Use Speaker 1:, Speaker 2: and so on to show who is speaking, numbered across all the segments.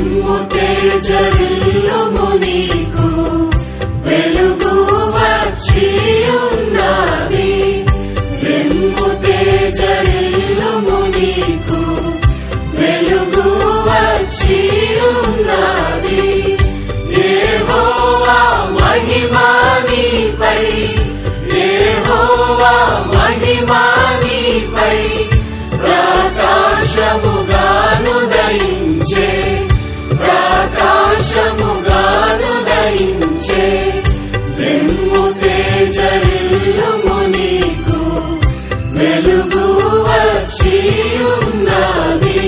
Speaker 1: లెమ్ము తేజరిల్లుము నీకు వెలుగు వచ్చి ఉన్నది లెమ్ము తేజరిల్లుము నీకు వెలుగు వచ్చి ఉన్నది యెహోవా మహిమా నీపై యెహోవా మహిమా నీపై ప్రకాశముగాను దయించే ప్రకాశముగాను దయించే లెమ్ము తేజరిల్లుము నీకు వెలుగు వచ్చి ఉన్నది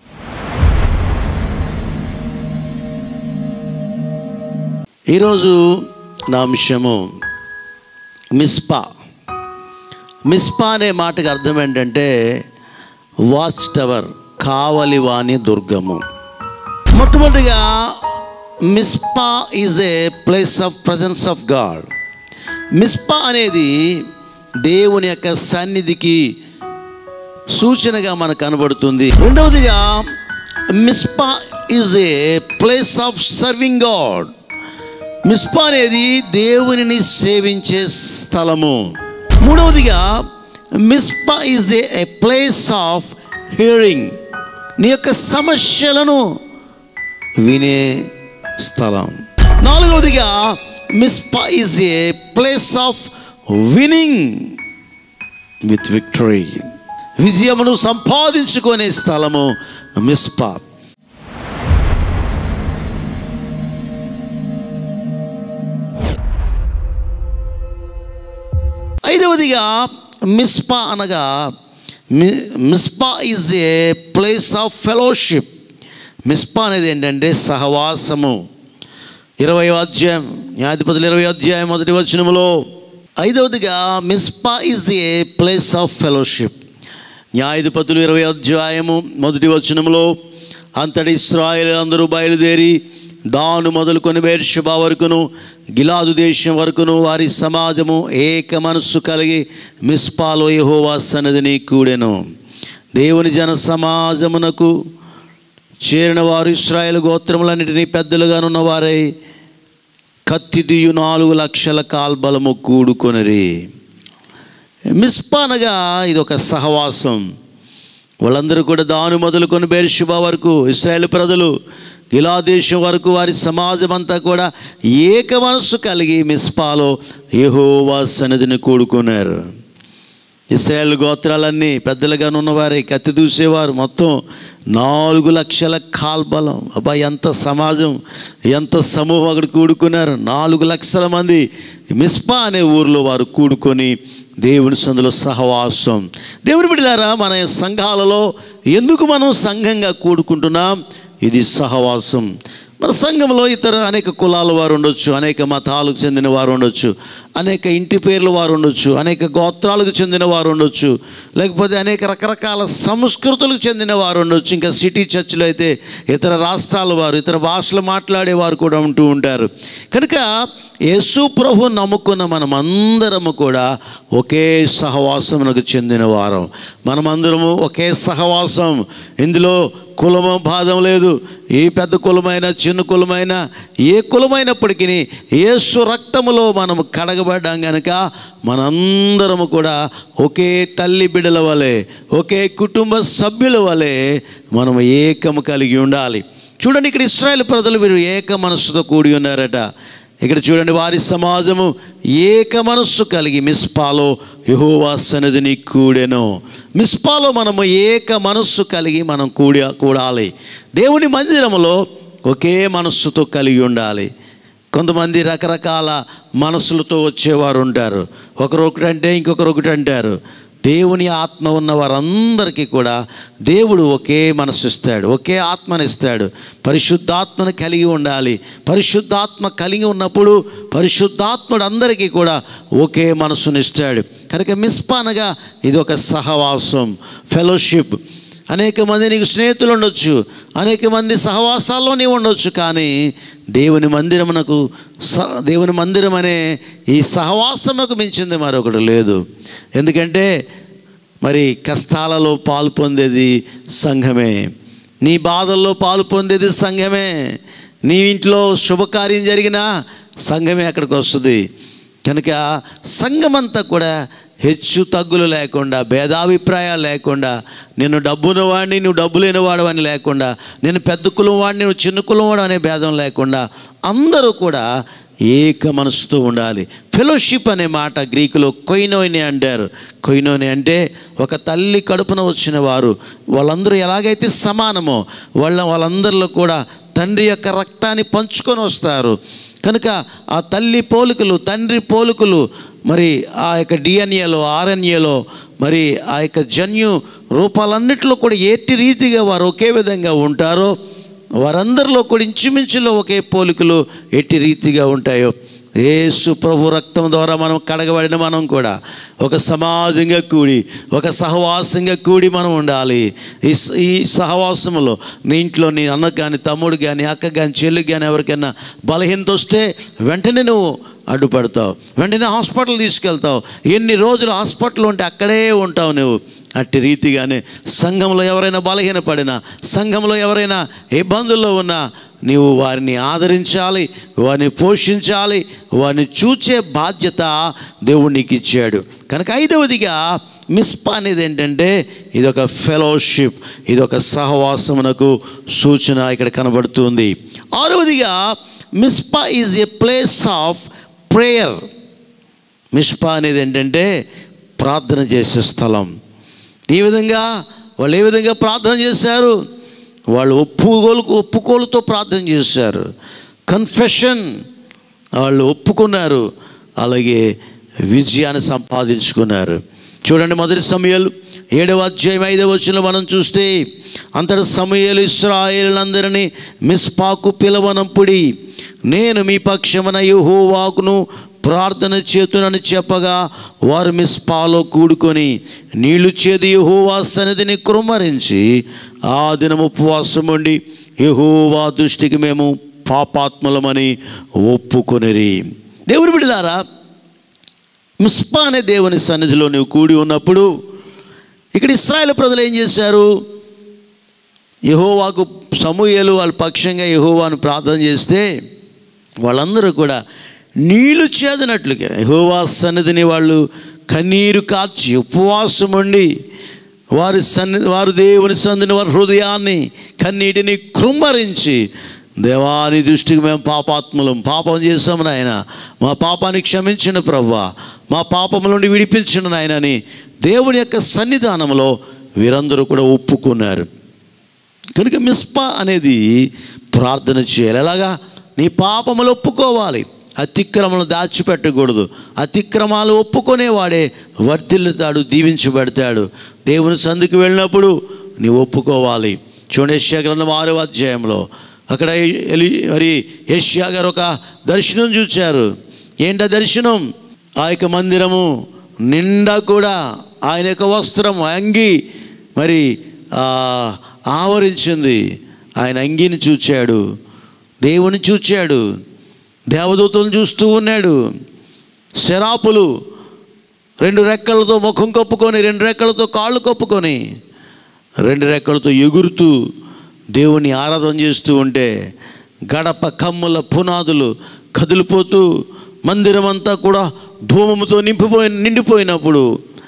Speaker 2: ఈరోజు నా అంశము మిస్పా మిస్పా అనే మాటకి అర్థం ఏంటంటే వాచ్ టవర్ కావలివాణి దుర్గము మొట్టమొదటిగా Mizpah is a place of presence of God Mizpah అనేది దేవుని యొక్క సన్నిధికి సూచనగా మనకు కనబడుతుంది రెండవదిగా Mizpah is a place of serving God Mizpah అనేది దేవునిని సేవించే స్థలము మూడవదిగా Mizpah is a a place of hearing నీ యొక్క సమస్యలను వినే స్థలం నాలుగవదిగా Mizpah is a place of winning with victory విజయమును సంపాదించుకునే స్థలము మిస్పా ఐదవదిగా మిస్పా అనగా మి- Mizpah is a place of fellowship మిస్పా అనేది ఏంటంటే సహవాసము ఇరవై అధ్యాయం న్యాయాధిపతులు ఇరవై అధ్యాయం మొదటి వచనములో ఐదవదిగా Mizpah is a place of fellowship న్యాయాధిపతులు ఇరవై అధ్యాయము మొదటి వచనములో అంతటి ఇస్రాయేల్ అందరూ బయలుదేరి దాను మొదలుకొని బేర్షబా వరకును గిలాదు దేశం వరకును వారి సమాజము ఏక మనస్సు కలిగి మిస్పాలో యెహోవా సన్నిధిని కూడెను దేవుని జన సమాజమునకు చేరిన వారు ఇస్రాయేల్ గోత్రములన్నిటినీ పెద్దలుగానున్న వారై కత్తిదియు నాలుగు లక్షల కాల్బలము కూడుకొనిరి మిస్పా అనగా ఇది ఒక సహవాసం వాళ్ళందరూ కూడా దాను మొదలుకొని బేర్షుబా వరకు ఇస్రాయేల్ ప్రజలు ఇలా దేశం వరకు వారి సమాజం అంతా కూడా ఏక మనస్సు కలిగి మిస్పాలో యెహోవా సన్నిధిని కూడుకున్నారు ఇస్రాయేల్ గోత్రాలన్నీ పెద్దలుగా ఉన్నవారే కత్తి దూసేవారు మొత్తం నాలుగు లక్షల కాల్బలం అబ్బా ఎంత సమాజం ఎంత సమూహం అక్కడ కూడుకున్నారు నాలుగు లక్షల మంది మిస్పా అనే ఊరిలో వారు కూడుకొని దేవుని సందులో సహవాసం దేవుని బిడ్డలారా మన సంఘాలలో ఎందుకు మనం సంఘంగా కూడుకుంటున్నాం ఇది సహవాసం మన సంఘంలో ఇతర అనేక కులాల వారు ఉండొచ్చు అనేక మతాలకు చెందిన వారు ఉండొచ్చు అనేక ఇంటి పేర్ల వారు ఉండొచ్చు అనేక గోత్రాలకు చెందిన వారు ఉండొచ్చు లేకపోతే అనేక రకరకాల సంస్కృతులకు చెందిన వారు ఉండొచ్చు ఇంకా సిటీ చర్చిలో అయితే ఇతర రాష్ట్రాల వారు ఇతర భాషలు మాట్లాడే వారు కూడా ఉంటూ ఉంటారు కనుక యేసు ప్రభు నమ్ముకున్న మనమందరము కూడా ఒకే సహవాసమునకు చెందిన వారం మనమందరము ఒకే సహవాసం ఇందులో కులము బాధం లేదు ఏ పెద్ద కులమైన చిన్న కులమైన ఏ కులమైనప్పటికీ యేసు రక్తములో మనము కడగబడ్డాం కనుక మనందరము కూడా ఒకే తల్లి బిడ్డల వలె ఒకే కుటుంబ సభ్యుల వలె మనము ఏకము కలిగి ఉండాలి చూడండి ఇక్కడ ఇస్రాయేల్ ప్రజలు వీరు ఏక మనస్సుతో కూడి ఉన్నారట ఇక్కడ చూడండి వారి సమాజము ఏక మనస్సు కలిగి మిస్పాలో యహోవా సన్నిధిని కూడెను మిస్పాలో మనము ఏక మనస్సు కలిగి మనం కూడి కూడాలి దేవుని మందిరములో ఒకే మనస్సుతో కలిగి ఉండాలి కొంతమంది రకరకాల మనసులతో వచ్చేవారు ఉంటారు ఒకరు ఒకటి అంటే ఇంకొకరు ఒకటి అంటారు దేవుని ఆత్మ ఉన్న వారందరికీ కూడా దేవుడు ఒకే మనసు ఇస్తాడు ఒకే ఆత్మను ఇస్తాడు పరిశుద్ధాత్మను కలిగి ఉండాలి పరిశుద్ధాత్మ కలిగి ఉన్నప్పుడు పరిశుద్ధాత్ముడు అందరికీ కూడా ఒకే మనసుని ఇస్తాడు కనుక మిస్పానగా ఇది ఒక సహవాసం ఫెలోషిప్ అనేక మంది నీకు స్నేహితులు ఉండొచ్చు అనేక మంది సహవాసాల్లో నీవు ఉండొచ్చు కానీ దేవుని మందిరమునకు స దేవుని మందిరం అనే ఈ సహవాసముకు మించింది మరొకటి లేదు ఎందుకంటే మరి కష్టాలలో పాలు పొందేది సంఘమే నీ బాధల్లో పాలు పొందేది సంఘమే నీ ఇంట్లో శుభకార్యం జరిగినా సంఘమే అక్కడికి వస్తుంది కనుక సంఘమంతా కూడా హెచ్చు తగ్గులు లేకుండా భేదాభిప్రాయాలు లేకుండా నేను డబ్బున్న వాడిని నువ్వు డబ్బు లేనివాడు అని లేకుండా నేను పెద్ద కులం వాడిని నువ్వు చిన్న కులం వాడు అనే భేదం లేకుండా అందరూ కూడా ఏక మనసుతో ఉండాలి ఫెలోషిప్ అనే మాట గ్రీకులో కొయినోని అంటారు కొయినోని అంటే ఒక తల్లి కడుపున వచ్చిన వారు వాళ్ళందరూ ఎలాగైతే సమానమో వాళ్ళ వాళ్ళందరిలో కూడా తండ్రి యొక్క రక్తాన్ని పంచుకొని వస్తారు కనుక ఆ తల్లి పోలికలు తండ్రి పోలికలు మరి ఆ యొక్క డిఎన్ఏలో ఆర్ఎన్ఏలో మరి ఆ యొక్క జన్యు రూపాలన్నిటిలో కూడా ఎట్టి రీతిగా వారు ఒకే విధంగా ఉంటారో వారందరిలో కూడా ఇంచుమించులో ఒకే పోలికలు ఎట్టి రీతిగా ఉంటాయో యేసు ప్రభు రక్తం ద్వారా మనం కడగబడిన మనం కూడా ఒక సమాజంగా కూడి ఒక సహవాసంగా కూడి మనం ఉండాలి ఈ స- ఈ సహవాసంలో నీ ఇంట్లో నీ అన్న కానీ తమ్ముడు కానీ అక్క కానీ చెల్లి కానీ ఎవరికైనా బలహీనత వస్తే వెంటనే నువ్వు అడ్డుపడతావు వెంటనే హాస్పిటల్ తీసుకెళ్తావు ఎన్ని రోజులు హాస్పిటల్ ఉంటే అక్కడే ఉంటావు నువ్వు అట్టి రీతిగానే సంఘంలో ఎవరైనా బలహీనపడినా సంఘంలో ఎవరైనా ఇబ్బందుల్లో ఉన్నా నీవు వారిని ఆదరించాలి వారిని పోషించాలి వారిని చూచే బాధ్యత దేవుడు నీకు ఇచ్చాడు కనుక ఐదవదిగా మిస్పా అనేది ఏంటంటే ఇది ఒక ఫెలోషిప్ ఇది ఒక సహవాసమునకు సూచన ఇక్కడ కనబడుతుంది ఆరవదిగా Mizpah is a place of prayer Mizpah అనేది ఏంటంటే ప్రార్థన చేసే స్థలం ఈ విధంగా వాళ్ళు ఏ విధంగా ప్రార్థన చేశారు వాళ్ళు ఒప్పుకోలు ఒప్పుకోలుతో ప్రార్థన చేశారు కన్ఫెషన్ వాళ్ళు ఒప్పుకున్నారు అలాగే విజయాన్ని సంపాదించుకున్నారు చూడండి మొదటి సమయాలు ఏడవ అధ్యాయం ఐదవ వచ్చిన మనం చూస్తే అంతటి సమయాలు ఇస్రాయేలందరినీ మిస్పాకు పిలవనంపుడి నేను మీ పక్షమున యెహోవాకును ప్రార్థన చేతునని చెప్పగా వారు మిస్పాలో కూడుకొని నీళ్లు చేది యెహోవా సన్నిధిని కృమ్మరించి ఆ దినం ఉపవాసం ఉండి యెహోవా దృష్టికి మేము పాపాత్మలమని ఒప్పుకొనిరి దేవుని బిడ్డలారా మిస్పా అనే దేవుని సన్నిధిలో నువ్వు కూడి ఉన్నప్పుడు ఇక్కడ ఇస్రాయేల్ ప్రజలు ఏం చేశారు యహోవాకు సమూహలు వాళ్ళ పక్షంగా యహోవాను ప్రార్థన చేస్తే వాళ్ళందరూ కూడా నీళ్లు చేదనట్లుగా యహోవా సన్నిధిని వాళ్ళు కన్నీరు కార్చి ఉపవాసం ఉండి వారి సన్ని వారు దేవుని సన్నిధిని వారి హృదయాన్ని కన్నీటిని కృమ్మరించి దేవాని దృష్టికి మేము పాపాత్ములం పాపం చేసాము నాయన మా పాపాన్ని క్షమించిన ప్రవ్వా మా పాపం నుండి విడిపించిన నాయనని దేవుని యొక్క సన్నిధానంలో వీరందరూ కూడా ఒప్పుకున్నారు కనుక మిస్పా అనేది ప్రార్థన చేయాలి ఎలాగా నీ పాపములు ఒప్పుకోవాలి అతిక్రమలు దాచిపెట్టకూడదు అతిక్రమాలు ఒప్పుకునేవాడే వర్ధిల్లుతాడు దీవించబడతాడు దేవుని సందుకు వెళ్ళినప్పుడు నీవు ఒప్పుకోవాలి చూడండి యెషయా గ్రంథం ఆరో అధ్యాయంలో అక్కడ ఎలి మరి యష్యా గారు ఒక దర్శనం చూచారు ఏంట దర్శనం ఆ యొక్క మందిరము నిండా కూడా ఆయన యొక్క వస్త్రం అంగి మరి ఆ, ఆవరించింది ఆయన అంగిని చూచాడు దేవుని చూచాడు దేవదూతలను చూస్తూ ఉన్నాడు శరాపులు రెండు రెక్కలతో ముఖం కప్పుకొని రెండు రెక్కలతో కాళ్ళు కప్పుకొని రెండు రెక్కలతో ఎగురుతూ దేవుని ఆరాధన చేస్తూ ఉంటే గడప కమ్ముల పునాదులు కదిలిపోతూ మందిరం అంతా కూడా ధూమముతో నింపిపోయి నిండిపోయినప్పుడు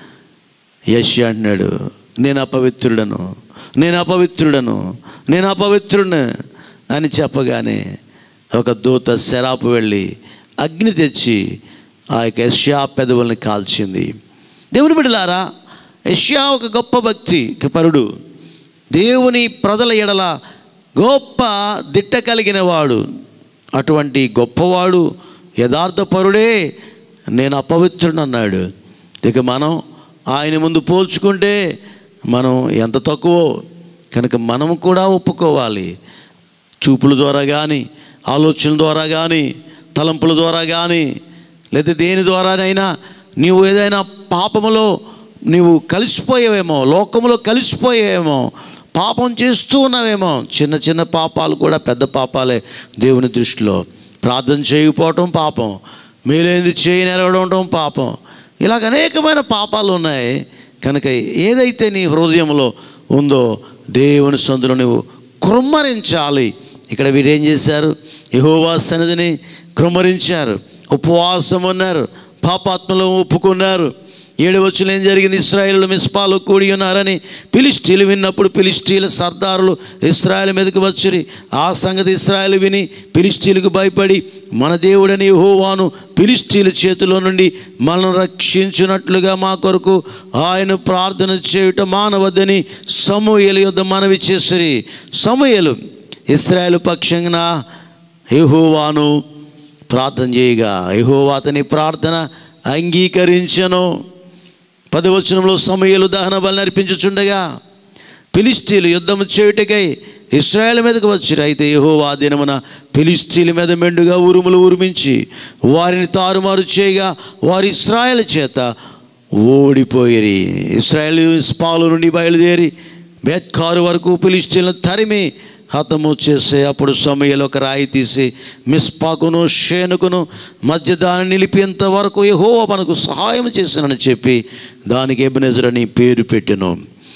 Speaker 2: యశ్ అంటున్నాడు నేను అపవిత్రుడను నేను అపవిత్రుడను నేను అపవిత్రుడను అని చెప్పగానే ఒక దూత శరాపు వెళ్ళి అగ్ని తెచ్చి ఆ యొక్క యష్యా పెదవుల్ని కాల్చింది దేవుని బిడ్డలారా యష్యా ఒక గొప్ప భక్తి పరుడు దేవుని ప్రజల ఎడల గొప్ప దిట్ట కలిగిన వాడు అటువంటి గొప్పవాడు యథార్థపరుడే నేను అపవిత్రుడు అన్నాడు ఇక మనం ఆయన ముందు పోల్చుకుంటే మనం ఎంత తక్కువో కనుక మనం కూడా ఒప్పుకోవాలి చూపుల ద్వారా కానీ ఆలోచనల ద్వారా కానీ తలంపుల ద్వారా కానీ లేదా దేని ద్వారానైనా నీవు ఏదైనా పాపములో నీవు కలిసిపోయావేమో లోకములో కలిసిపోయావేమో పాపం చేస్తూ ఉన్నావేమో చిన్న చిన్న పాపాలు కూడా పెద్ద పాపాలే దేవుని దృష్టిలో ప్రార్థన చేయకపోవటం పాపం మేలేంది చేయి నెరవడం పాపం ఇలాగ అనేకమైన పాపాలు ఉన్నాయి కనుక ఏదైతే నీ హృదయంలో ఉందో దేవుని సందులో నువ్వు కృమ్మరించాలి ఇక్కడ వీరు ఏం చేశారు యహోవా సన్నిధిని కృమ్మరించారు ఉపవాసం ఉన్నారు పాపాత్మలో ఒప్పుకున్నారు ఏడు వచ్చిన ఏం జరిగింది ఇస్రాయేల్ మిస్పాలు కూడి ఉన్నారని పిలిస్టీలు విన్నప్పుడు పిలిస్టీల సర్దారులు ఇస్రాయేల్ మీదకి వచ్చిరి ఆ సంగతి ఇస్రాయేల్ విని పిలిస్టీలకు భయపడి మన దేవుడని యెహోవాను పిలిస్టీల చేతిలో నుండి మనల్ని రక్షించినట్లుగా మా కొరకు ఆయన ప్రార్థన చేయుట మానవద్దని సమూహల యొద్ద మనవి చేసిరి సమూహలు ఇస్రాయేల్ పక్షంగా యెహోవాను ప్రార్థన చేయగా యెహోవా అతని ప్రార్థన అంగీకరించను పదవచనంలో సమయలు దహన బలి అర్పించుచుండగా ఫిలిస్తీన్లు యుద్ధం చేయుటకై ఇస్రాయేల్ మీదకి వచ్చిరు అయితే యెహోవా ఆ దినమున ఫిలిస్తీన్ల మీద మెండుగా ఉరుములు ఉరిమించి వారిని తారుమారు చేయగా వారి ఇస్రాయేల్ చేత ఓడిపోయిరి ఇస్రాయేల్ పాలు నుండి బయలుదేరి బెత్కారు వరకు ఫిలిస్తీన్లను తరిమి హతము చేసే అప్పుడు సమయంలో ఒక రాయి తీసి మిస్పాకును షేనుకును మధ్య దాన్ని నిలిపేంత వరకు యహో మనకు సహాయం చేసినని చెప్పి దానికి ఎబినెజరని పేరు పెట్టెను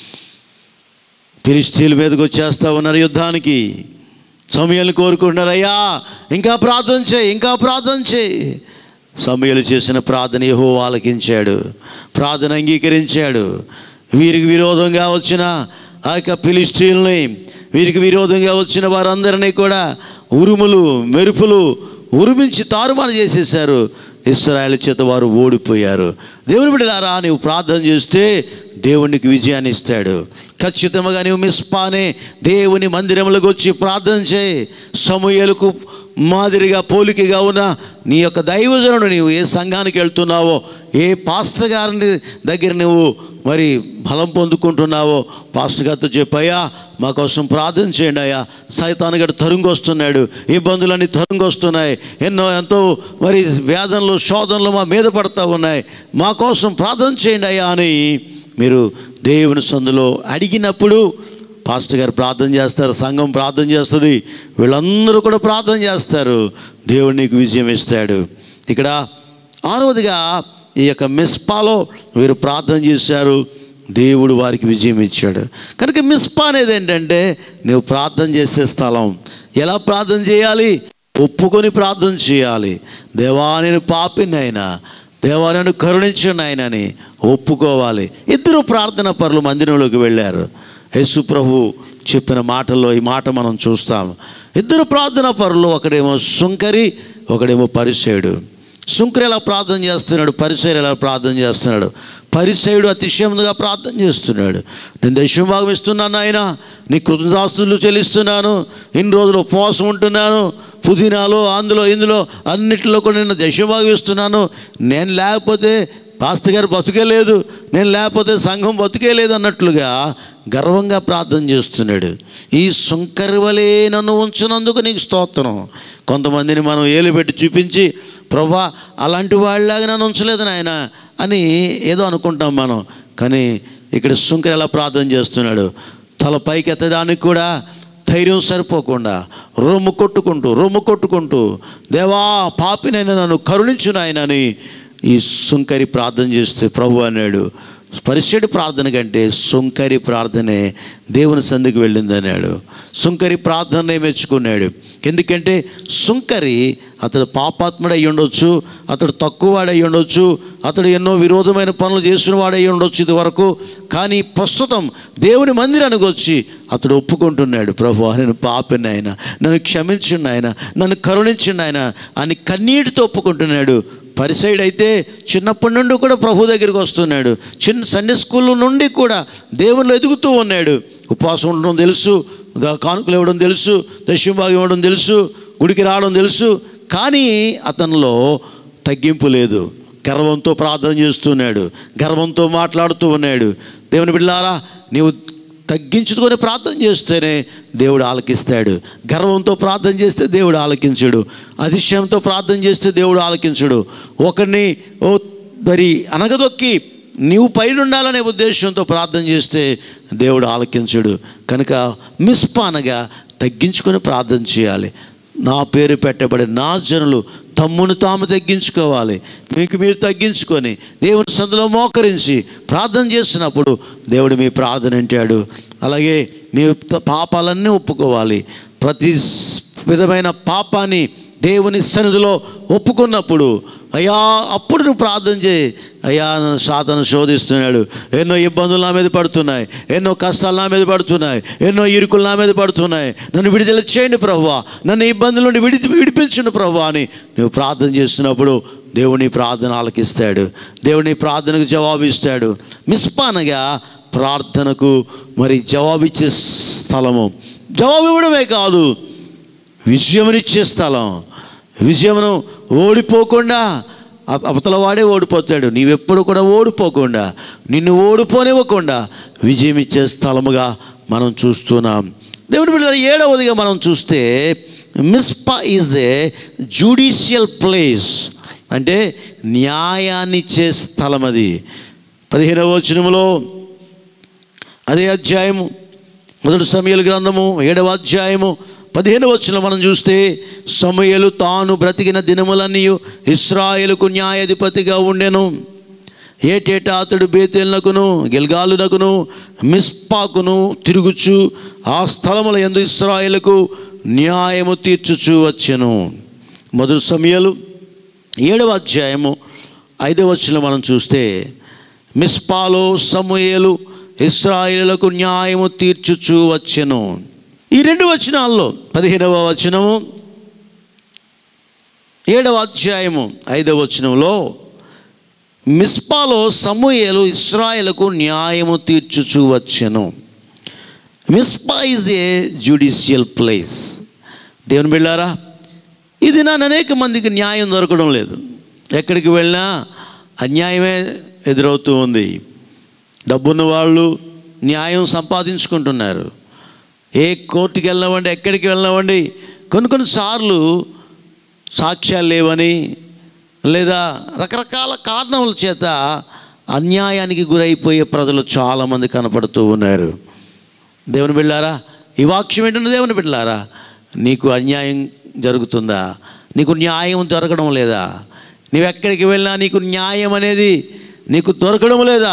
Speaker 2: ఫిలిస్తీన్ల మీదకి వచ్చేస్తా ఉన్నారు యుద్ధానికి సమయాలు కోరుకుంటున్నారు అయ్యా ఇంకా ప్రార్థన చేయి ఇంకా ప్రార్థన చేయి సమయాలు చేసిన ప్రార్థన యహో ఆలకించాడు ప్రార్థన అంగీకరించాడు వీరికి విరోధంగా వచ్చిన ఆ యొక్క ఫిలిస్తీన్లని వీరికి విరోధంగా వచ్చిన వారందరినీ కూడా ఉరుములు మెరుపులు ఉరిమించి తారుమారు చేసేసారు ఇస్రాయల్ చేత వారు ఓడిపోయారు దేవుని బిడ్డలారా నీవు ప్రార్థన చేస్తే దేవునికి విజయాన్ని ఇస్తాడు ఖచ్చితంగా నీవు మిస్పానే దేవుని మందిరంలోకి వచ్చి ప్రార్థన చేయి సమూహలకు మాదిరిగా పోలికగా ఉన్న నీ యొక్క దైవజనుడు నీవు ఏ సంఘానికి వెళ్తున్నావో ఏ పాస్టర్ గారిని దగ్గర నువ్వు మరి బలం పొందుకుంటున్నావో పాస్టర్ గారితో చెప్పయ్యా మా కోసం ప్రార్థన చేయండి అయ్యా సైతాన్ గడు తరుంగొస్తున్నాడు ఇబ్బందులన్నీ తరుంగొస్తున్నాయి ఎన్నో ఎంతో మరి వేదనలు శోధనలు మా మీద పడతా ఉన్నాయి మా కోసం ప్రార్థన చేయండి అయ్యా అని మీరు దేవుని సందులో అడిగినప్పుడు పాస్టర్ గారు ప్రార్థన చేస్తారు సంఘం ప్రార్థన చేస్తుంది వీళ్ళందరూ కూడా ప్రార్థన చేస్తారు దేవుడు నీకు విజయం ఇస్తాడు ఇక్కడ ఆరవదిగా ఈ యొక్క మిస్పాలో వీరు ప్రార్థన చేశారు దేవుడు వారికి విజయం ఇచ్చాడు కనుక మిస్పా అనేది ఏంటంటే నువ్వు ప్రార్థన చేసే స్థలం ఎలా ప్రార్థన చేయాలి ఒప్పుకొని ప్రార్థన చేయాలి దేవా నేను పాపినైనా దేవా నన్ను కరుణించండి ఆయన అని ఒప్పుకోవాలి ఇద్దరు ప్రార్థన పరులు మందిరంలోకి వెళ్ళారు యేసు ప్రభు చెప్పిన మాటల్లో ఈ మాట మనం చూస్తాం ఇద్దరు ప్రార్థన పరులు ఒకడేమో సుంకరి ఒకడేమో పరిసేయుడు సుంకరి ఎలా ప్రార్థన చేస్తున్నాడు పరిసయుడు ఎలా ప్రార్థన చేస్తున్నాడు పరిసయుడు అతిశయముగా ప్రార్థన చేస్తున్నాడు నేను దశభాగం ఇస్తున్నాను ఆయన నీ కృతదాస్తులు చెల్లిస్తున్నాను ఇన్ని రోజులు ఉపవాసం ఉంటున్నాను పుదీనాలో అందులో ఇందులో అన్నిటిలో కూడా నేను దశభాగం ఇస్తున్నాను నేను లేకపోతే పాస్టర్ గారు బతుకే లేదు నేను లేకపోతే సంఘం బతుకే లేదు అన్నట్లుగా గర్వంగా ప్రార్థన చేస్తున్నాడు ఈ సుంకరి వలే నన్ను ఉంచినందుకు నీకు స్తోత్రం కొంతమందిని మనం ఏలు పెట్టి చూపించి ప్రభా అలాంటి వాళ్ళలాగా నన్ను ఉంచలేదు నాయన అని ఏదో అనుకుంటాం మనం కానీ ఇక్కడ సుంకరి ఎలా ప్రార్థన చేస్తున్నాడు తల పైకి ఎత్తడానికి కూడా ధైర్యం సరిపోకుండా రొమ్ము కొట్టుకుంటూ రొమ్ము కొట్టుకుంటూ దేవా పాపినైనా నన్ను కరుణించు నాయనని ఈ సుంకరి ప్రార్థన చేస్తే ప్రభు అన్నాడు పరిశుడి ప్రార్థన కంటే సుంకరి ప్రార్థనే దేవుని సంధికి వెళ్ళింది అన్నాడు సుంకరి ప్రార్థనే మెచ్చుకున్నాడు ఎందుకంటే సుంకరి అతడు పాపాత్ముడు అయి ఉండొచ్చు అతడు తక్కువ వాడై ఉండొచ్చు అతడు ఎన్నో విరోధమైన పనులు చేసిన వాడై ఉండొచ్చు ఇది వరకు కానీ ప్రస్తుతం దేవుని మందిరానికి వచ్చి అతడు ఒప్పుకుంటున్నాడు ప్రభు నేను పాపిని ఆయన నన్ను క్షమించండి ఆయన నన్ను కరుణించండి ఆయన అని కన్నీటితో ఒప్పుకుంటున్నాడు పరిసైడ్ అయితే చిన్నప్పటి నుండి కూడా ప్రభు దగ్గరికి వస్తున్నాడు చిన్న సండే స్కూల్ నుండి కూడా దేవుళ్ళు ఎదుగుతూ ఉన్నాడు ఉపవాసం ఉండడం తెలుసు గా- కానుకలు ఇవ్వడం తెలుసు దశభాగం ఇవ్వడం తెలుసు గుడికి రావడం తెలుసు కానీ అతనిలో తగ్గింపు లేదు గర్వంతో ప్రార్థన చేస్తున్నాడు గర్వంతో మాట్లాడుతూ ఉన్నాడు దేవుని బిడ్డారా నీవు తగ్గించుకొని ప్రార్థన చేస్తేనే దేవుడు ఆలకిస్తాడు గర్వంతో ప్రార్థన చేస్తే దేవుడు ఆలకించడు అతిశయంతో ప్రార్థన చేస్తే దేవుడు ఆలకించడు ఒకరిని ఓ మరి అనగదొక్కి నీవు పైన ఉండాలనే ఉద్దేశంతో ప్రార్థన చేస్తే దేవుడు ఆలకించడు కనుక మిస్ప అనగా తగ్గించుకొని ప్రార్థన చేయాలి నా పేరు పెట్టబడి నా జనులు తమ్మును తాము తగ్గించుకోవాలి మీకు మీరు తగ్గించుకొని దేవుని సందులో మోకరించి ప్రార్థన చేసినప్పుడు దేవుడు మీ ప్రార్థన వింటాడు అలాగే మీ పాపాలన్నీ ఒప్పుకోవాలి ప్రతి స్- విధమైన పాపాన్ని దేవుని సన్నిధిలో ఒప్పుకున్నప్పుడు అయ్యా అప్పుడు నువ్వు ప్రార్థన చేయి అయ్యా నన్ను సాతను శోధిస్తున్నాడు ఎన్నో ఇబ్బందులు నా మీద పడుతున్నాయి ఎన్నో కష్టాలు నా మీద పడుతున్నాయి ఎన్నో ఇరుకులు నా మీద పడుతున్నాయి నన్ను విడుదల చేయండి ప్రభువా నన్ను ఈ ఇబ్బందుల నుండి విడి విడిపించండి ప్రభువా అని నువ్వు ప్రార్థన చేస్తున్నప్పుడు దేవుని ప్రార్థన ఆలకిస్తాడు దేవుని ప్రార్థనకు జవాబు ఇస్తాడు మిస్పానగా ప్రార్థనకు మరి జవాబిచ్చే స్థలము జవాబు ఇవ్వడమే కాదు విజయమునిచ్చే స్థలం విజయమును ఓడిపోకుండా అ- అవతల వాడే ఓడిపోతాడు నీవెప్పుడు కూడా ఓడిపోకుండా నిన్ను ఓడిపోనివ్వకుండా విజయం ఇచ్చే స్థలముగా మనం చూస్తున్నాం దేవుని బిడ్డ ఏడవదిగా మనం చూస్తే Mizpah is a judicial place అంటే న్యాయాన్నిచ్చే స్థలం అది పదిహేనవ వచనములో అదే అధ్యాయము మొదటి సమయలు గ్రంథము ఏడవ అధ్యాయము పదిహేను వచ్చిన మనం చూస్తే సమయలు తాను బ్రతికిన దినములన్నీ ఇస్రాయేలుకు న్యాయాధిపతిగా ఉండెను ఏటేటా అతడు బేతేళ్లకును గిల్గాలునకును మిస్పాకును తిరుగుచు ఆ స్థలముల ఎందు ఇస్రాయేలుకు న్యాయము తీర్చుచు వచ్చెను మొదటి సమయలు ఏడవ అధ్యాయము ఐదవ వచ్చిన మనం చూస్తే మిస్పాలో సమూయేలు ఇస్రాయేలులకు న్యాయము తీర్చుచు వచ్చెను ఈ రెండు వచనాల్లో పదిహేనవ వచనము ఏడవ అధ్యాయము ఐదవ వచనంలో మిస్పాలో సమూయేలు ఇస్రాయేలకు న్యాయము తీర్చుచు వచ్చెను Mizpah is a judicial place దేవుని బిళ్ళారా ఇది నా అనేక మందికి న్యాయం దొరకడం లేదు ఎక్కడికి వెళ్ళినా అన్యాయమే ఎదురవుతూ ఉంది డబ్బున్న వాళ్ళు న్యాయం సంపాదించుకుంటున్నారు ఏ కోర్టుకి వెళ్ళవండి ఎక్కడికి వెళ్ళవండి కొన్ని కొన్నిసార్లు సాక్ష్యాలు లేవని లేదా రకరకాల కారణముల చేత అన్యాయానికి గురైపోయే ప్రజలు చాలామంది కనపడుతూ ఉన్నారు దేవుని బిళ్ళారా ఈ వాక్యం ఏంటంటే దేవుని బిడ్డలారా నీకు అన్యాయం జరుగుతుందా నీకు న్యాయం దొరకడం లేదా నీవు ఎక్కడికి వెళ్ళినా నీకు న్యాయం అనేది నీకు దొరకడం లేదా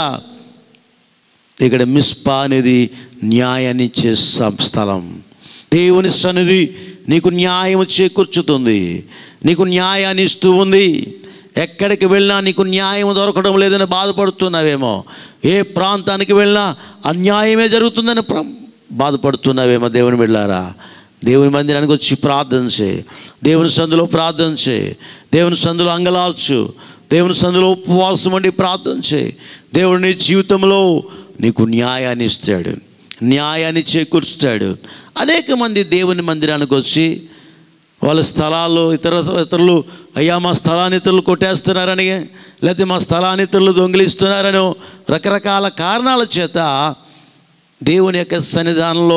Speaker 2: ఇక్కడ మిస్పా అనేది న్యాయాన్ని ఇచ్చే సం- స్థలం దేవుని సన్నిధి నీకు న్యాయం చేకూర్చుతుంది నీకు న్యాయాన్ని ఇస్తూ ఉంది ఎక్కడికి వెళ్ళినా నీకు న్యాయం దొరకడం లేదని బాధపడుతున్నావేమో ఏ ప్రాంతానికి వెళ్ళినా అన్యాయమే జరుగుతుందని ప్ర- బాధపడుతున్నావేమో దేవుని వెళ్ళారా దేవుని మందిరానికి వచ్చి ప్రార్థన చేయి దేవుని సందులో ప్రార్థన చేయి దేవుని సందులో అంగలార్చు దేవుని సందులో ఉపవాసం ఉండి ప్రార్థన చేయి దేవుడు నీ జీవితంలో నీకు న్యాయాన్ని ఇస్తాడు న్యాయాన్ని చేకూరుస్తాడు అనేక మంది దేవుని మందిరానికి వచ్చి వాళ్ళ స్థలాల్లో ఇతర ఇతరులు అయ్యా మా స్థలాన్ని ఇతరులు కొట్టేస్తున్నారని లేకపోతే మా స్థలాన్ని ఇతరులు దొంగిలిస్తున్నారనో రకరకాల కారణాల చేత దేవుని యొక్క సన్నిధానంలో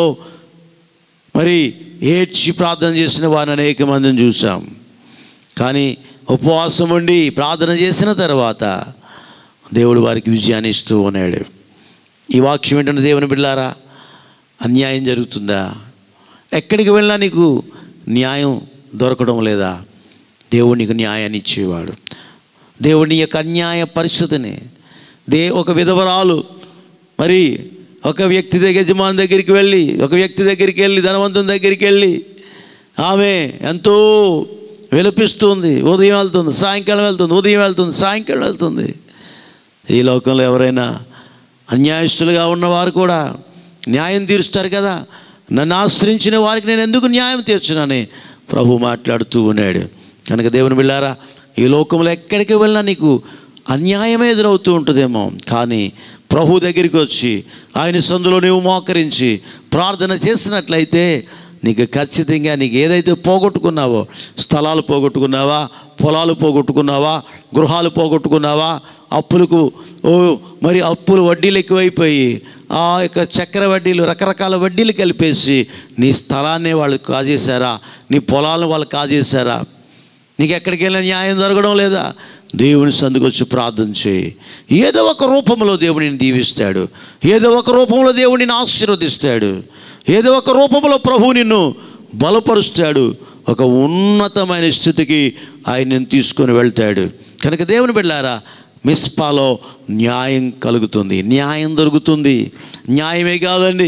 Speaker 2: మరి ఏడ్చి ప్రార్థన చేసిన వారిని అనేక మందిని చూసాం కానీ ఉపవాసం ఉండి ప్రార్థన చేసిన తర్వాత దేవుడు వారికి విజయాన్ని ఇస్తూ ఉన్నాడు ఈ వాక్యం ఏంటంటే దేవుని బిడ్డారా అన్యాయం జరుగుతుందా ఎక్కడికి వెళ్ళినా నీకు న్యాయం దొరకడం లేదా దేవుడు నీకు న్యాయాన్ని ఇచ్చేవాడు దేవుడి యొక్క అన్యాయ పరిస్థితిని దే ఒక విధవరాలు మరి ఒక వ్యక్తి దగ్గర యజమాని దగ్గరికి వెళ్ళి ఒక వ్యక్తి దగ్గరికి వెళ్ళి ధనవంతుని దగ్గరికి వెళ్ళి ఆమె ఎంతో విలపిస్తుంది ఉదయం వెళ్తుంది సాయంకాలం వెళ్తుంది ఉదయం వెళ్తుంది సాయంకాలం వెళ్తుంది ఈ లోకంలో ఎవరైనా అన్యాయస్తులుగా ఉన్నవారు కూడా న్యాయం తీరుస్తారు కదా నన్ను ఆశ్రయించిన వారికి నేను ఎందుకు న్యాయం తీర్చునని ప్రభు మాట్లాడుతూ ఉన్నాడు కనుక దేవుని బిళ్ళారా ఈ లోకంలో ఎక్కడికి వెళ్ళినా నీకు అన్యాయమే ఎదురవుతూ ఉంటుందేమో కానీ ప్రభు దగ్గరికి వచ్చి ఆయన సందులో నీవు మోకరించి ప్రార్థన చేసినట్లయితే నీకు ఖచ్చితంగా నీకు ఏదైతే పోగొట్టుకున్నావో స్థలాలు పోగొట్టుకున్నావా పొలాలు పోగొట్టుకున్నావా గృహాలు పోగొట్టుకున్నావా అప్పులకు ఓ మరి అప్పులు వడ్డీలు ఎక్కువైపోయి ఆ యొక్క చక్ర వడ్డీలు రకరకాల వడ్డీలు కలిపేసి నీ స్థలాన్ని వాళ్ళు కాజేశారా నీ పొలాలను వాళ్ళు కాజేశారా నీకు ఎక్కడికి వెళ్ళిన న్యాయం జరగడం లేదా దేవుని సందుకు వచ్చి ప్రార్థన చేయి ఏదో ఒక రూపంలో దేవుడిని దీవిస్తాడు ఏదో ఒక రూపంలో దేవుడిని ఆశీర్వదిస్తాడు ఏదో ఒక రూపంలో ప్రభు నిన్ను బలపరుస్తాడు ఒక ఉన్నతమైన స్థితికి ఆయన నిన్ను తీసుకొని వెళ్తాడు కనుక దేవుని బిడ్డారా మిస్పాలో న్యాయం కలుగుతుంది న్యాయం దొరుకుతుంది న్యాయమే కాదండి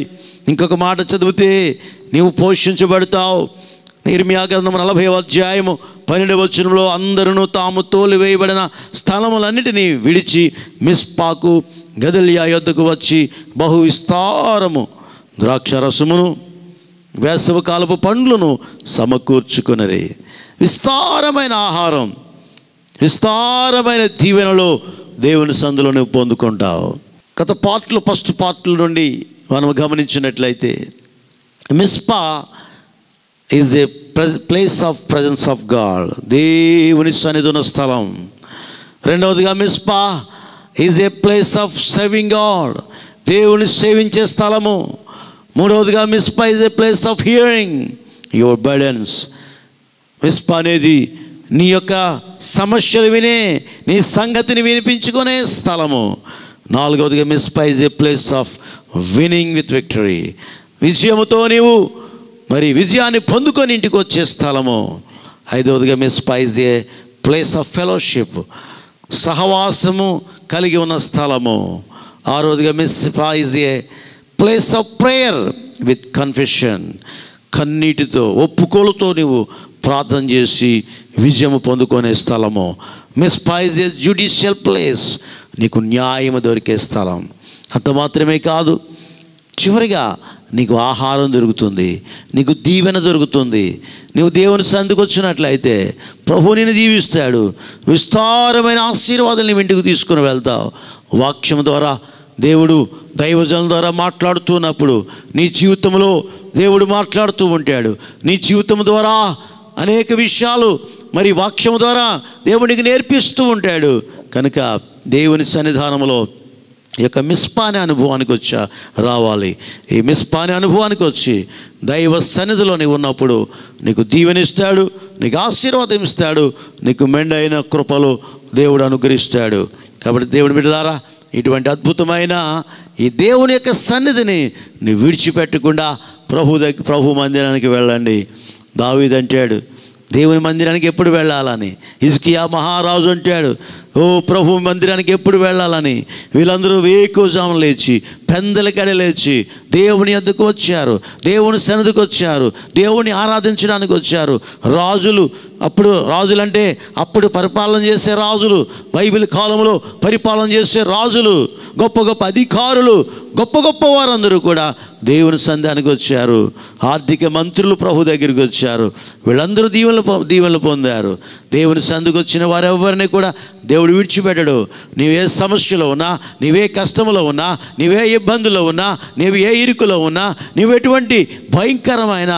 Speaker 2: ఇంకొక మాట చదివితే నీవు పోషించబడతావు నిర్మియా గ్రంథం నలభై అధ్యాయము పన్నెండు వచనంలో అందరూ తాము తోలివేయబడిన స్థలములన్నిటినీ విడిచి మిస్పాకు గదలియా యొద్దకు వచ్చి బహు విస్తారము ద్రాక్ష రసమును వేసవి కాలపు పండ్లను సమకూర్చుకునరి విస్తారమైన ఆహారం విస్తారమైన దీవెనలో దేవుని సందులో నువ్వు పొందుకుంటావు గత పార్ట్లు ఫస్ట్ పార్ట్ల నుండి మనం గమనించినట్లయితే Mizpah is a place of presence of God దేవుని సన్నిధి ఉన్న స్థలం రెండవదిగా Mizpah is a place of serving God దేవుని సేవించే స్థలము మూడవదిగా Mizpah is a place of hearing your burdens Mizpah అనేది నీ యొక్క సమస్యలు వినే నీ సంగతిని వినిపించుకునే స్థలము నాలుగవదిగా Mizpah is a place of winning with victory విజయముతో నీవు మరి విజయాన్ని పొందుకొని ఇంటికి వచ్చే స్థలము ఐదవదిగా Mizpah is a place of fellowship సహవాసము కలిగి ఉన్న స్థలము ఆరోదిగా Mizpah is a place of prayer with confession కన్నీటితో ఒప్పుకోలుతో నీవు ప్రార్థన చేసి విజయము పొందుకునే స్థలము Mizpah is a judicial place నీకు న్యాయం దొరికే స్థలం అంత మాత్రమే కాదు చివరిగా నీకు ఆహారం దొరుకుతుంది నీకు దీవెన దొరుకుతుంది నీవు దేవుని సందుకు వచ్చినట్లయితే ప్రభు నిన్ను దీవిస్తాడు విస్తారమైన ఆశీర్వాదాలు నీవు ఇంటికి తీసుకుని వెళ్తావు వాక్యం ద్వారా దేవుడు దైవజనం ద్వారా మాట్లాడుతున్నప్పుడు నీ జీవితంలో దేవుడు మాట్లాడుతూ ఉంటాడు నీ జీవితం ద్వారా అనేక విషయాలు మరి వాక్యం ద్వారా దేవునికి నేర్పిస్తూ ఉంటాడు కనుక దేవుని సన్నిధానంలో ఈ యొక్క మిస్పానే అనుభవానికి వచ్చా రావాలి ఈ మిస్పానే అనుభవానికి వచ్చి దైవ సన్నిధిలో నీవు ఉన్నప్పుడు నీకు దీవెనిస్తాడు నీకు ఆశీర్వాదం ఇస్తాడు నీకు మెండైన కృపలు దేవుడు అనుగ్రహిస్తాడు కాబట్టి దేవుడి బిడ్డలారా ఇటువంటి అద్భుతమైన ఈ దేవుని యొక్క సన్నిధిని నువ్వు విడిచిపెట్టకుండా ప్రభు దగ్గర ప్రభు మందిరానికి వెళ్ళండి దావీదంటాడు దేవుని మందిరానికి ఎప్పుడు వెళ్ళాలని ఇజ్కియా మహారాజు అంటాడు ఓ ప్రభు మందిరానికి ఎప్పుడు వెళ్ళాలని వీళ్ళందరూ వేకుజాము లేచి పెందలకడ లేచి దేవుని ఎద్దుకు వచ్చారు దేవుని సన్నిధికి వచ్చారు దేవుని ఆరాధించడానికి వచ్చారు రాజులు అప్పుడు రాజులంటే అప్పుడు పరిపాలన చేసే రాజులు బైబిల్ కాలంలో పరిపాలన చేసే రాజులు గొప్ప గొప్ప అధికారులు గొప్ప గొప్ప వారందరూ కూడా దేవుని సంధానికి వచ్చారు ఆర్థిక మంత్రులు ప్రభు దగ్గరికి వచ్చారు వీళ్ళందరూ దీవెనలు పొ- దీవెనలు పొందారు దేవుని సందుకు వచ్చిన వారెవరిని కూడా దేవుడు విడిచిపెట్టడు నీవే సమస్యలో ఉన్నా నీవే కష్టంలో ఉన్నా నీవే ఇబ్బందుల్లో ఉన్నా నీవు ఏ ఇరుకులో ఉన్నా నీవు ఎటువంటి భయంకరమైన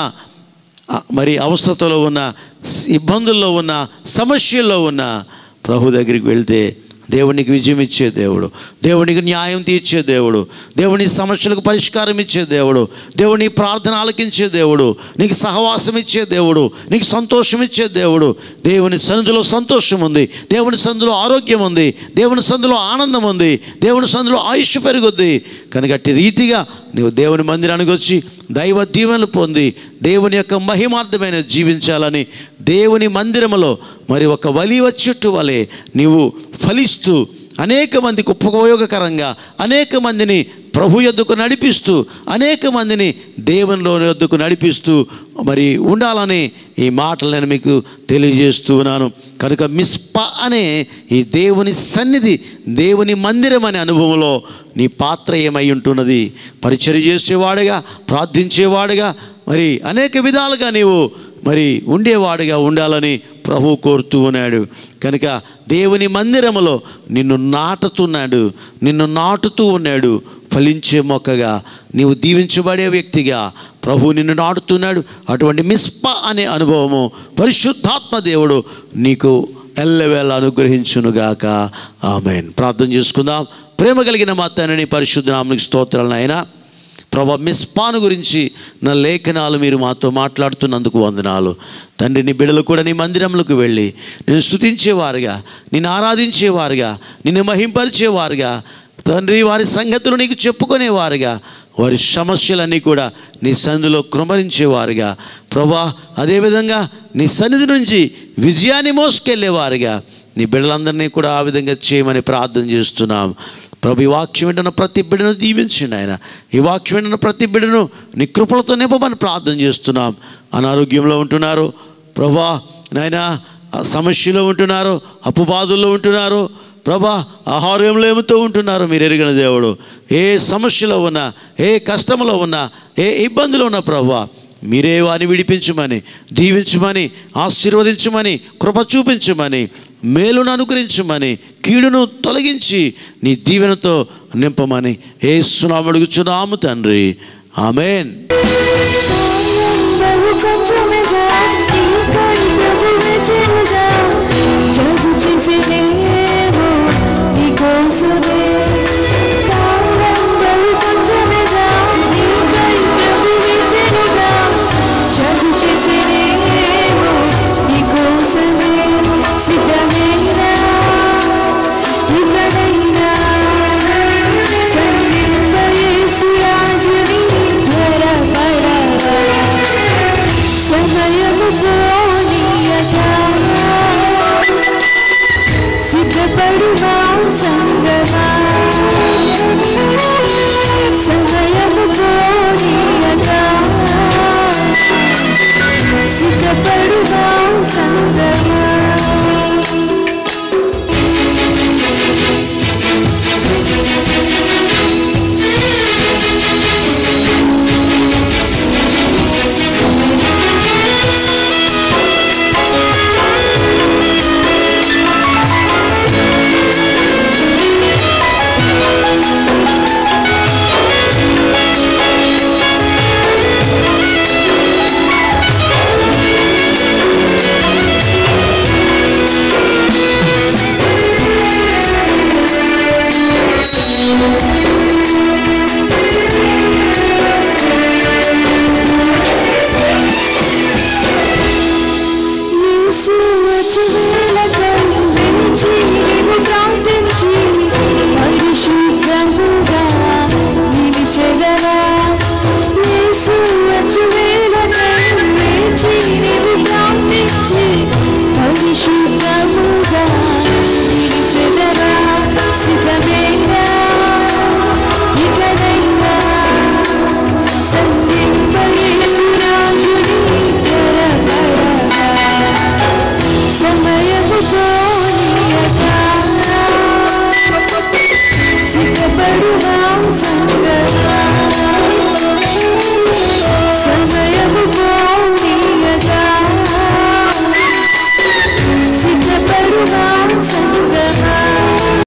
Speaker 2: ఆ, మరి అవస్థతలో ఉన్న స్- ఇబ్బందుల్లో ఉన్న సమస్యల్లో ఉన్న ప్రభు దగ్గరికి వెళ్తే దేవునికి విజయం ఇచ్చే దేవుడు దేవునికి న్యాయం తీర్చే దేవుడు దేవుని సమస్యలకు పరిష్కారం ఇచ్చే దేవుడు దేవుని ప్రార్థన ఆలకించే దేవుడు నీకు సహవాసం ఇచ్చే దేవుడు నీకు సంతోషం ఇచ్చే దేవుడు దేవుని సన్నిధిలో సంతోషం ఉంది దేవుని సందులో ఆరోగ్యం ఉంది దేవుని సందులో ఆనందం ఉంది దేవుని సందులో ఆయుష్ పెరుగుద్ది కనుక అట్టి రీతిగా నీవు దేవుని మందిరానికి వచ్చి దైవ దీవెనలు పొంది దేవుని యొక్క మహిమార్థమైన జీవించాలని దేవుని మందిరములో మరి ఒక వలివ చెట్టు వలె నీవు ఫలిస్తూ అనేక మందికి ఉపయోగకరంగా అనేక మందిని ప్రభు యొద్దకు నడిపిస్తూ అనేక మందిని దేవునిలో యొద్దకు నడిపిస్తూ మరి ఉండాలని ఈ మాటలు నేను మీకు తెలియజేస్తూ ఉన్నాను కనుక మిస్ప అనే ఈ దేవుని సన్నిధి దేవుని మందిరం అనే అనుభవంలో నీ పాత్ర ఏమై ఉంటున్నది పరిచర్య చేసేవాడుగా ప్రార్థించేవాడుగా మరి అనేక విధాలుగా నీవు మరి ఉండేవాడుగా ఉండాలని ప్రభు కోరుతూ ఉన్నాడు కనుక దేవుని మందిరములో నిన్ను నాటుతున్నాడు నిన్ను నాటుతూ ఉన్నాడు ఫలించే మొక్కగా నీవు దీవించబడే వ్యక్తిగా ప్రభు నిన్ను నాటుతున్నాడు అటువంటి మిస్ప అనే అనుభవము పరిశుద్ధాత్మ దేవుడు నీకు ఎల్లవేళ అనుగ్రహించునుగాక ఆమెన్ ప్రార్థన చేసుకుందాం ప్రేమ కలిగిన మా తండ్రిని పరిశుద్ధ నామనికి స్తోత్రాలను అయినా ప్రభా మిస్పాను గురించి నా లేఖనాలు మీరు మాతో మాట్లాడుతున్నందుకు వందనాలు తండ్రి నీ బిడ్డలు కూడా నీ మందిరంలోకి వెళ్ళి నేను స్తుతించేవారుగా నిన్ను ఆరాధించేవారుగా నిన్ను మహింపరిచేవారుగా తండ్రి వారి సంగతులు నీకు చెప్పుకునేవారుగా వారి సమస్యలన్నీ కూడా నీ సన్నిధిలో కృమరించేవారుగా ప్రభా అదేవిధంగా నీ సన్నిధి నుంచి విజయాన్ని మోసుకెళ్ళేవారుగా నీ బిడ్డలందరినీ కూడా ఆ విధంగా చేయమని ప్రార్థన చేస్తున్నాం ప్రభు ఈ వాక్యం వింటున్న ప్రతి బిడ్డను దీవించండి ఆయన ఈ వాక్యం వింటున్న ప్రతి బిడ్డను నీ కృపలతో నింపమని ప్రార్థన చేస్తున్నాం అనారోగ్యంలో ఉంటున్నారు ప్రభా నాయన సమస్యలో ఉంటున్నారు అప్పు బాధల్లో ఉంటున్నారు ప్రభా ఆహార్యంలో ఏమితో ఉంటున్నారు మీరు ఎరిగిన దేవుడు ఏ సమస్యలో ఉన్నా ఏ కష్టంలో ఉన్నా ఏ ఇబ్బందిలో ఉన్నా ప్రభా మీరే వారిని విడిపించమని దీవించమని ఆశీర్వదించమని కృప చూపించమని మేలును అనుగ్రహించమని కీడును తొలగించి నీ దీవెనతో నింపమని ఏ సునాము అడుగుచున్నాము తండ్రి ఆమెన్
Speaker 3: బహు కొంచెమేగా ఇంకా ప్రభువే చెరుగా జగు చేసేదేమో నీకోసమే కాలం బహు కొంచెమేగా ఇంకా ప్రభువే చెరుగా జగు చేసేదేమో నీకోసమే సిద్ధమేనా ఇకనైనా సంగీత యేసు రాజుని త్వరపడవా సమయము పోనీయక సిద్ధపడుమా సంగమా సమయము పోనీయక సిద్ధపడుమా సంగమా